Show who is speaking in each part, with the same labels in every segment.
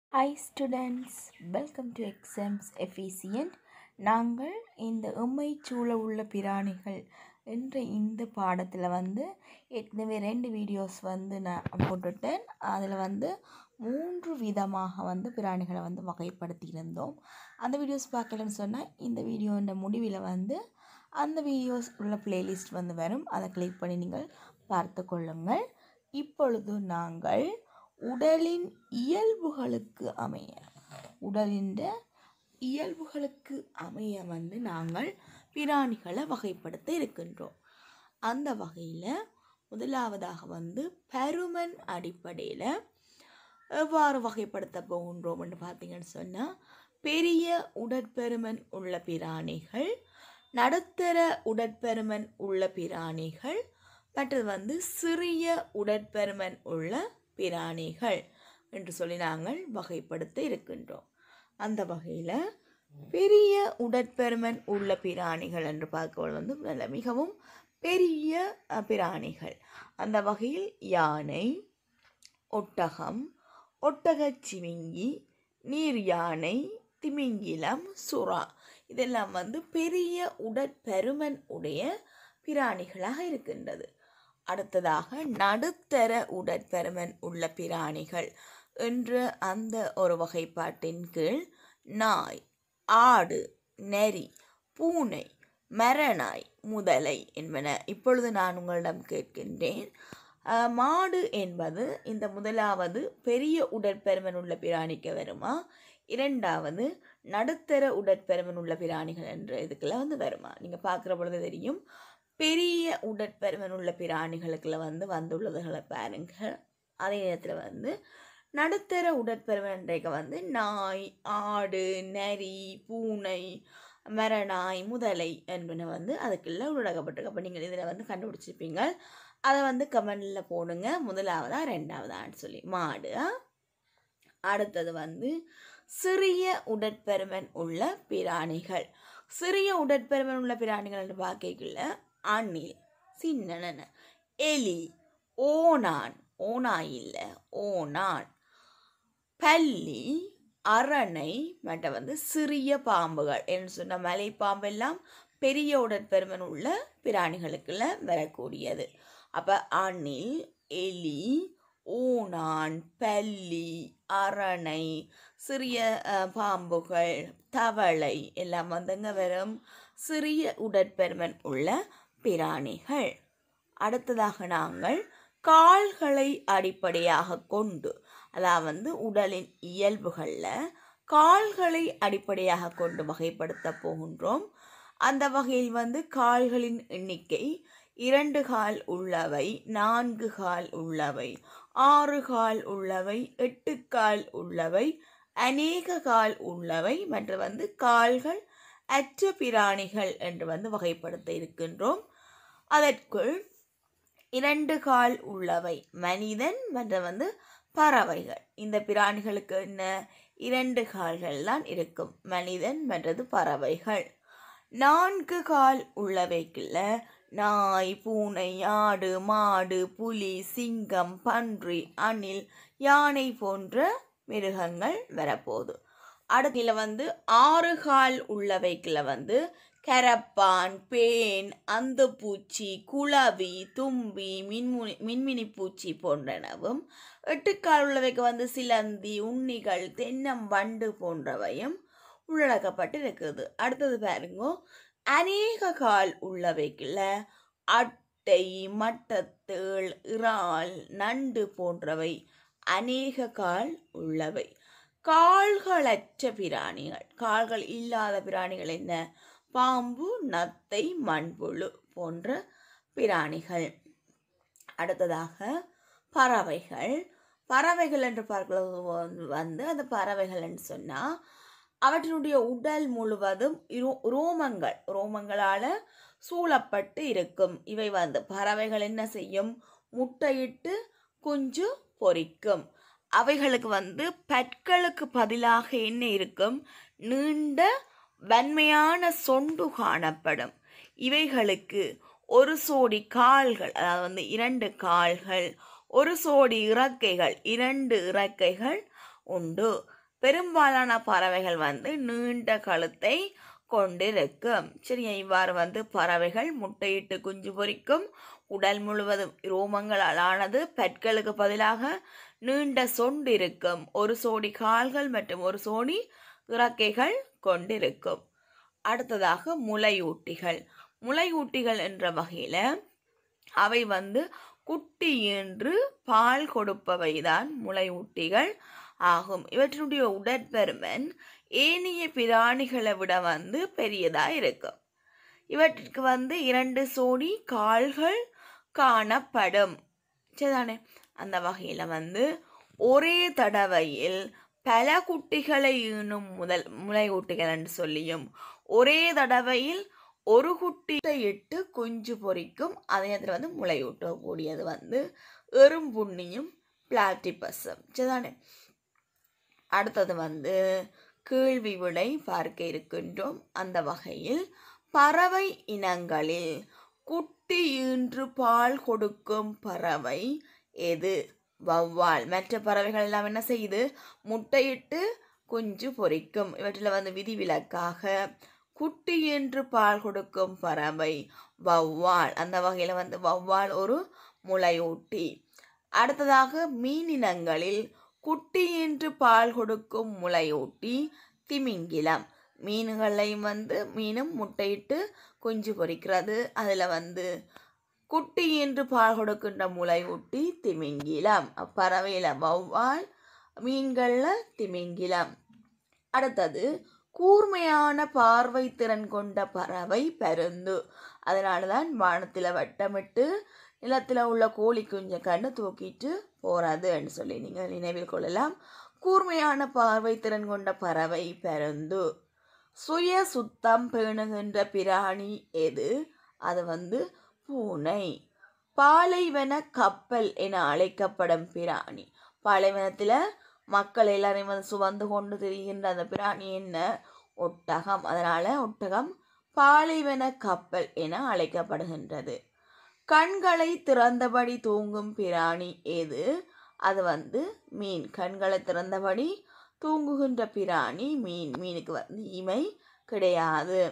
Speaker 1: High students welcome to exams efficient நாங்கள் இந்த எம்மை சூழ உள்ள பிராணிகள் என்ற இந்த பாடத்தில் வந்து ஏற்கனவே ரெண்டு வீடியோஸ் வந்து நான் போட்டுட்டேன் அதில் வந்து மூன்று விதமாக வந்து பிராணிகளை வந்து வகைப்படுத்தியிருந்தோம் அந்த வீடியோஸ் பார்க்கலன்னு சொன்னால் இந்த வீடியோன்ற முடிவில் வந்து அந்த வீடியோஸ் உள்ள பிளேலிஸ்ட் வந்து வரும் அதை கிளிக் பண்ணி நீங்கள் பார்த்து கொள்ளுங்கள் இப்பொழுது நாங்கள் உடலின் இயல்புகளுக்கு அமைய உடலின் இயல்புகளுக்கு அமைய வந்து நாங்கள் பிராணிகளை வகைப்படுத்த இருக்கின்றோம் அந்த வகையில் முதலாவதாக வந்து பருமன் அடிப்படையில் எவ்வாறு வகைப்படுத்த போகின்றோம்னு பார்த்தீங்கன்னு சொன்னால் பெரிய உடற்பெருமன் உள்ள பிராணிகள் நடுத்தர உடற்பெருமன் உள்ள பிராணிகள் மற்றது வந்து சிறிய உடற்பெருமன் உள்ள பிராணிகள் என்று சொல்லி நாங்கள் வகைப்படுத்த இருக்கின்றோம் அந்த வகையில் பெரிய உடற்பெருமன் உள்ள பிராணிகள் என்று பார்க்க வந்து நல்ல மிகவும் பெரிய அஹ், பிராணிகள் அந்த வகையில் யானை ஒட்டகம் ஒட்டகச் சிவிங்கி நீர் யானை திமிங்கிலம் சுறா இதெல்லாம் வந்து பெரிய உடற்பெருமன் உடைய பிராணிகளாக இருக்கின்றது அடுத்ததாக நடுத்தர உடற்பெருமன் உள்ள பிராணிகள் என்ற அந்த ஒரு வகைப்பாட்டின் கீழ் நாய் ஆடு நரி பூனை மரநாய் முதலை என்பன இப்பொழுது நான் உங்களிடம் கேட்கின்றேன் அஹ், மாடு என்பது இந்த முதலாவது பெரிய உடற்பெருமன் உள்ள பிராணிக்கு வருமா இரண்டாவது நடுத்தர உடற்பெருமன் உள்ள பிராணிகள் என்ற இதுக்கெல்லாம் வந்து வருமா நீங்கள் பார்க்குற பொழுது தெரியும் பெரிய உடற்பெருமன் உள்ள பிராணிகளுக்குள்ள வந்து வந்துள்ளதுகளை பாருங்க அதே நேரத்தில் வந்து நடுத்தர உடற்பெருமன்றைக்கு வந்து நாய் ஆடு நரி பூனை மரநாய் முதலை என்பன வந்து அதுக்குள்ள உள்ளடக்கப்பட்டிருக்கு அப்போ நீங்கள் இதில் வந்து கண்டுபிடிச்சிருப்பீங்க அதை வந்து கமெண்டில் போடுங்க முதலாவதா ரெண்டாவதான்னு சொல்லி மாடு ஆ? அடுத்தது வந்து சிறிய உடற்பெருமன் உள்ள பிராணிகள் சிறிய உடற்பெருமன் உள்ள பிராணிகள் என்று பார்க்கல அணில் சின்னன எலி ஓணான் ஓனாய் இல்லை ஓணான் பல்லி அரணை மற்ற வந்து சிறிய பாம்புகள் என்று சொன்ன மலைப்பாம்பெல்லாம் பெரிய உடற்பெருமன் உள்ள பிராணிகளுக்குள்ள வரக்கூடியது அப்போ அணில் எலி ஊனான் பல்லி அரணை சிறிய அஹ், பாம்புகள் தவளை எல்லாம் வந்துங்க வரும் சிறிய உடற்பெருமன் உள்ள பிராணிகள் அடுத்ததாக நாங்கள் கால்களை அடிப்படையாக கொண்டு அதாவது வந்து உடலின் இயல்புகளில் கால்களை அடிப்படையாக கொண்டு வகைப்படுத்த போகின்றோம் அந்த வகையில் வந்து கால்களின் எண்ணிக்கை இரண்டு கால் உள்ளவை நான்கு கால் உள்ளவை ஆறு கால் உள்ளவை எட்டு கால் உள்ளவை அநேக கால் உள்ளவை மற்றும் வந்து கால்கள் அற்ற பிராணிகள் என்று வந்து வகைப்படுத்த இருக்கின்றோம் அதற்குள் இரண்டு கால் உள்ளவை மனிதன் மற்றும் வந்து பறவைகள் இந்த பிராணிகளுக்கு என்ன இரண்டு கால்கள் தான் இருக்கும் மனிதன் மற்றது பறவைகள் நான்கு கால் உள்ளவைக்குள்ள நாய் பூனை ஆடு மாடு புலி சிங்கம் பன்றி அணில் யானை போன்ற மிருகங்கள் வரப்போகுது அடுத்துல வந்து ஆறு கால் உள்ளவைக்குள்ள வந்து கரப்பான் பேன் அந்துப்பூச்சி குளவி தும்பி மின்முனி மின்மினி பூச்சி போன்றனவும் எட்டுக்கால் உள்ளவைக்கு வந்து சிலந்தி உண்ணிகள் தென்னம்பண்டு போன்றவையும் உள்ளடக்கப்பட்டு இருக்குது அடுத்தது பாருங்க அநேக கால் உள்ளவைக்குள்ள அட்டை மட்டத்தேள் இறால் நண்டு போன்றவை அநேக கால் உள்ளவை கால்களற்ற பிராணிகள் கால்கள் இல்லாத பிராணிகள் என்ன பாம்பு நத்தை மண்புழு போன்ற பிராணிகள் அடுத்ததாக பறவைகள் பறவைகள் என்று பார்க்கிறது வந்து அந்த பறவைகள் என்று சொன்னால் அவற்றினுடைய உடல் முழுவதும் இரோ- ரோமங்கள் ரோமங்களால் சூழப்பட்டு இருக்கும் இவை வந்து பறவைகள் என்ன செய்யும் முட்டையிட்டு குஞ்சு பொரிக்கும் அவைகளுக்கு வந்து பற்களுக்கு பதிலாக என்ன இருக்கும் நீண்ட வன்மையான சொண்டு காணப்படும் இவைகளுக்கு ஒரு சோடி கால்கள் அதாவது வந்து இரண்டு கால்கள் ஒரு சோடி இறக்கைகள் இரண்டு இறக்கைகள் உண்டு பெரும்பாலான பறவைகள் வந்து நீண்ட கழுத்தை கொண்டிருக்கும் சரியா இவ்வாறு வந்து பறவைகள் முட்டையிட்டு குஞ்சு பொரிக்கும் உடல் முழுவதும் ரோமங்களால் ஆனது பற்களுக்கு பதிலாக நீண்ட சொண்டு இருக்கும் ஒரு சோடி கால்கள் மற்றும் ஒரு சோடி இறக்கைகள் கொண்டிருக்கும் அடுத்ததாக முளையூட்டிகள் முளையூட்டிகள் என்ற வகையில் அவை வந்து குட்டி என்று பால் கொடுப்பவைதான் முளையூட்டிகள் ஆகும் இவற்றினுடைய உடற்பருமன் ஏனைய பிராணிகளை விட வந்து பெரியதாக இருக்கும் இவற்றிற்கு வந்து இரண்டு சோடி கால்கள் காணப்படும் சரிதானே அந்த வகையில் வந்து ஒரே தடவையில் பல குட்டிகளை ஈனும் முதல் முளையூட்டிகள் என்று சொல்லியும் ஒரே தடவையில் ஒரு குட்டியை இட்டு குஞ்சு பொரிக்கும் அதே நேரத்தில் வந்து முளையூட்டக்கூடியது வந்து எறும்புண்ணியும் பிளாட்டிபஸும் சரிதானே அடுத்தது வந்து கேள்வி விடை பார்க்க இருக்கின்றோம் அந்த வகையில் பறவை இனங்களில் குட்டி ஈன்று பால் கொடுக்கும் பறவை எது வௌவால் மற்ற பறவைகள் எல்லாம் என்ன செய்யுது முட்டையிட்டு குஞ்சு பொரிக்கும் இவற்றில் வந்து விதிவிலக்காக குட்டி என்று பால் கொடுக்கும் பறவை வௌவால் அந்த வகையில் வந்து வௌவால் ஒரு முளையூட்டி அடுத்ததாக மீனினங்களில் குட்டி என்று பால் கொடுக்கும் முளையூட்டி திமிங்கிலம் மீன்களையும் வந்து மீனும் முட்டையிட்டு குஞ்சு பொரிக்கிறது அதில் வந்து குட்டி என்று பால் கொடுக்கின்ற முளையூட்டி திமிங்கிலம் பறவையில் வௌவால் மீன்களில் திமிங்கிலம் அடுத்தது கூர்மையான பார்வை திறன் கொண்ட பறவை பருந்து அதனால தான் வானத்தில் வட்டமிட்டு நிலத்தில் உள்ள கோழி குஞ்சை கண்டு தூக்கிட்டு போகிறதுன்னு சொல்லி நீங்கள் நினைவில் கொள்ளலாம் கூர்மையான பார்வை திறன் கொண்ட பறவை பருந்து சுய சுத்தம் பேணுகின்ற பிராணி எது அது வந்து பூனை பாலைவன கப்பல் என அழைக்கப்படும் பிராணி பாலைவனத்தில் மக்கள் எல்லாரையும் வந்து சுமந்து கொண்டு திரிகின்ற அந்த பிராணி என்ன ஒட்டகம் அதனால் ஒட்டகம் பாலைவன கப்பல் என அழைக்கப்படுகின்றது கண்களை திறந்தபடி தூங்கும் பிராணி எது அது வந்து மீன் கண்களை திறந்தபடி தூங்குகின்ற பிராணி மீன் மீனுக்கு வந்து இமை கிடையாது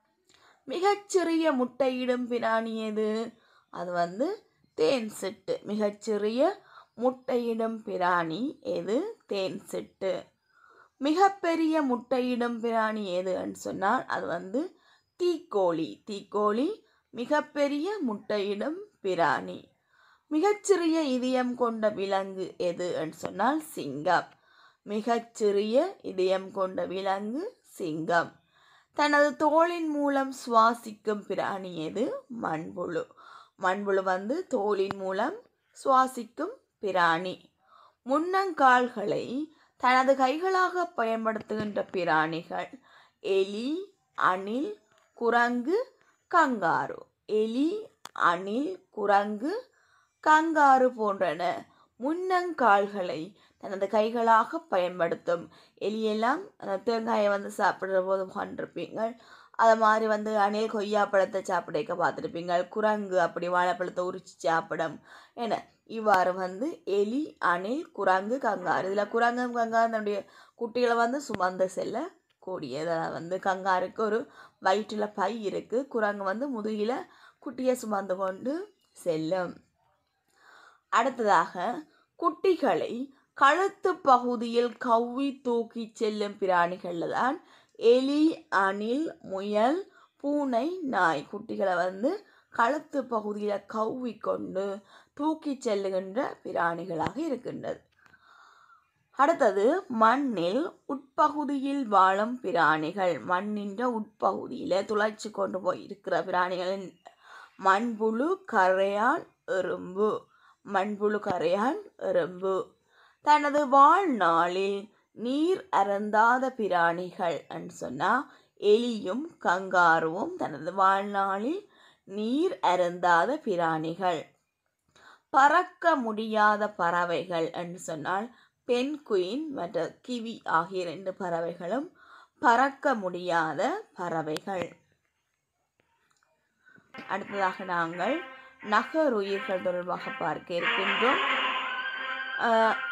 Speaker 1: மிகச்சிறிய முட்டையிடும் பிராணி எது அது வந்து தேன் சிட்டு மிகச்சிறிய முட்டையிடும் பிராணி எது தேன் சிட்டு மிகப்பெரிய முட்டையிடும் பிராணி எதுன்னு சொன்னால் அது வந்து தீக்கோழி தீக்கோழி மிகப்பெரிய முட்டையிடும் பிராணி மிகச்சிறிய இதயம் கொண்ட விலங்கு எதுன்னு சொன்னால் சிங்கம் மிகச்சிறிய இதயம் கொண்ட விலங்கு சிங்கம் தனது தோலின் மூலம் சுவாசிக்கும் பிராணி எது மண்புழு மண்புழு வந்து தோலின் மூலம் சுவாசிக்கும் பிராணி முன்னங்கால்களை தனது கைகளாக பயன்படுத்துகின்ற பிராணிகள் எலி அணில் குரங்கு கங்காரு எலி அணில் குரங்கு கங்காரு போன்றன முன்னங்கால்களை தனது கைகளாக பயன்படுத்தும் எலியெல்லாம் அந்த தேங்காயை வந்து சாப்பிடுற போது கண்டிருப்பீங்கள் அது மாதிரி வந்து அணில் கொய்யாப்பழத்தை சாப்பிடைக்க பார்த்துருப்பீங்க குரங்கு அப்படி வாழைப்பழத்தை உரிச்சு சாப்பிடும் என இவ்வாறு வந்து எலி அணில் குரங்கு கங்காரு இதில் குரங்கும் கங்காரு தன்னுடைய குட்டிகளை வந்து சுமந்து செல்ல கூடியது வந்து கங்காருக்கு ஒரு வயிற்றில் பை இருக்குது குரங்கு வந்து முதுகில் குட்டியை சுமந்து கொண்டு செல்லும் அடுத்ததாக குட்டிகளை கழுத்து பகுதியில் கவ்வி தூக்கி செல்லும் பிராணிகளில் தான் எலி அணில் முயல் பூனை நாய் குட்டிகளை வந்து கழுத்து பகுதியில் கவ்வி கொண்டு தூக்கி செல்லுகின்ற பிராணிகளாக இருக்கின்றது அடுத்தது மண்ணில் உட்பகுதியில் வாழும் பிராணிகள் மண்ணின்ற உட்பகுதியில் துளைச்சி கொண்டு போய் இருக்கிற பிராணிகளின் மண்புழு கரையான் எறும்பு மண்புழு கரையான் எறும்பு தனது வாழ்நாளில் நீர் அருந்தாத பிராணிகள் என்று சொன்னால் எலியும் கங்காருவும் தனது வாழ்நாளில் நீர் அருந்தாத பிராணிகள் பறக்க முடியாத பறவைகள் என்று சொன்னால் பெண் குயின் மற்ற கிவி ஆகிய ரெண்டு பறவைகளும் பறக்க முடியாத பறவைகள் அடுத்ததாக நாங்கள் நகருயிர்கள் தொடர்பாக பார்க்க இருக்கின்றோம் ஆஹ்